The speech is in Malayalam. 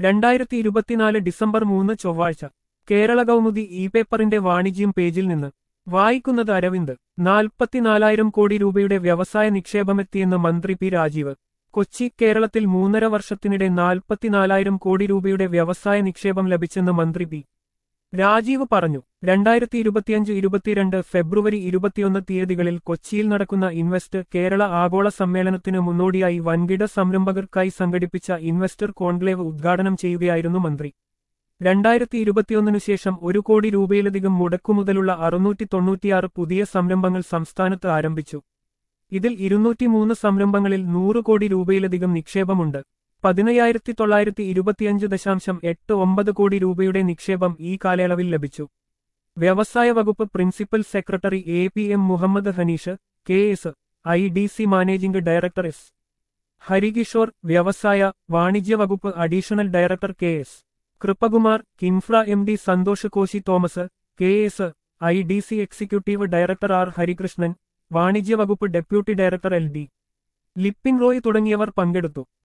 രണ്ടായിരത്തി ഇരുപത്തിനാല് ഡിസംബർ മൂന്ന് ചൊവ്വാഴ്ച കേരള കൗമുദി ഇ പേപ്പറിന്റെ വാണിജ്യം പേജിൽ നിന്ന് വായിക്കുന്നത് അരവിന്ദ് നാൽപ്പത്തിനാലായിരം കോടി രൂപയുടെ വ്യവസായ നിക്ഷേപമെത്തിയെന്ന് മന്ത്രി പി രാജീവ് കൊച്ചി കേരളത്തിൽ മൂന്നര വർഷത്തിനിടെ നാൽപ്പത്തിനാലായിരം കോടി രൂപയുടെ വ്യവസായ നിക്ഷേപം ലഭിച്ചെന്ന് മന്ത്രി പി രാജീവ് പറഞ്ഞു രണ്ടായിരത്തി ഇരുപത്തിയഞ്ച് ഇരുപത്തിരണ്ട് ഫെബ്രുവരി ഇരുപത്തിയൊന്ന് തീയതികളിൽ കൊച്ചിയിൽ നടക്കുന്ന ഇൻവെസ്റ്റ് കേരള ആഗോള സമ്മേളനത്തിന് മുന്നോടിയായി വൻകിട സംരംഭകർക്കായി സംഘടിപ്പിച്ച ഇൻവെസ്റ്റർ കോൺക്ലേവ് ഉദ്ഘാടനം ചെയ്യുകയായിരുന്നു മന്ത്രി രണ്ടായിരത്തി ഇരുപത്തിയൊന്നിനു ശേഷം ഒരു കോടി രൂപയിലധികം മുടക്കുമുതലുള്ള അറുന്നൂറ്റി തൊണ്ണൂറ്റിയാറ് പുതിയ സംരംഭങ്ങൾ സംസ്ഥാനത്ത് ആരംഭിച്ചു ഇതിൽ ഇരുന്നൂറ്റിമൂന്ന് സംരംഭങ്ങളിൽ നൂറ് കോടി രൂപയിലധികം നിക്ഷേപമുണ്ട് പതിനയ്യായിരത്തി തൊള്ളായിരത്തി ഇരുപത്തിയഞ്ച് ദശാംശം എട്ട് ഒമ്പത് കോടി രൂപയുടെ നിക്ഷേപം ഈ കാലയളവിൽ ലഭിച്ചു വ്യവസായ വകുപ്പ് principal secretary A P M Muhammad Hanish K S I D C managing director S Harikishore വ്യവസായ വാണിജ്യ വകുപ്പ് additional director K S Kripakumar KINFRA M D Santhosh Koshy Thomas K S I D C executive director R Harikrishnan വാണിജ്യ വകുപ്പ് deputy director L D Lippin Roy തുടങ്ങിയവർ പങ്കെടുത്തു